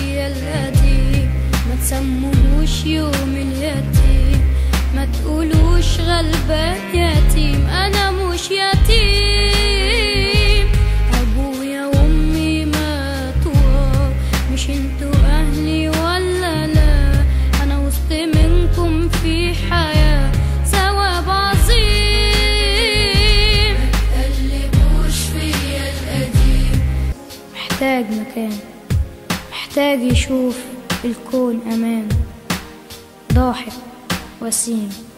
فيا القديم ما تسموهوش يوم اليتيم ما تقولوش غلبان يتيم انا مش يتيم ابويا وامي ماتوا مش انتوا اهلي ولا لا انا وسط منكم في حياة ثواب عظيم متقلبوش فيا القديم محتاج مكان محتاج يشوف الكون أمان ضاحك وسيم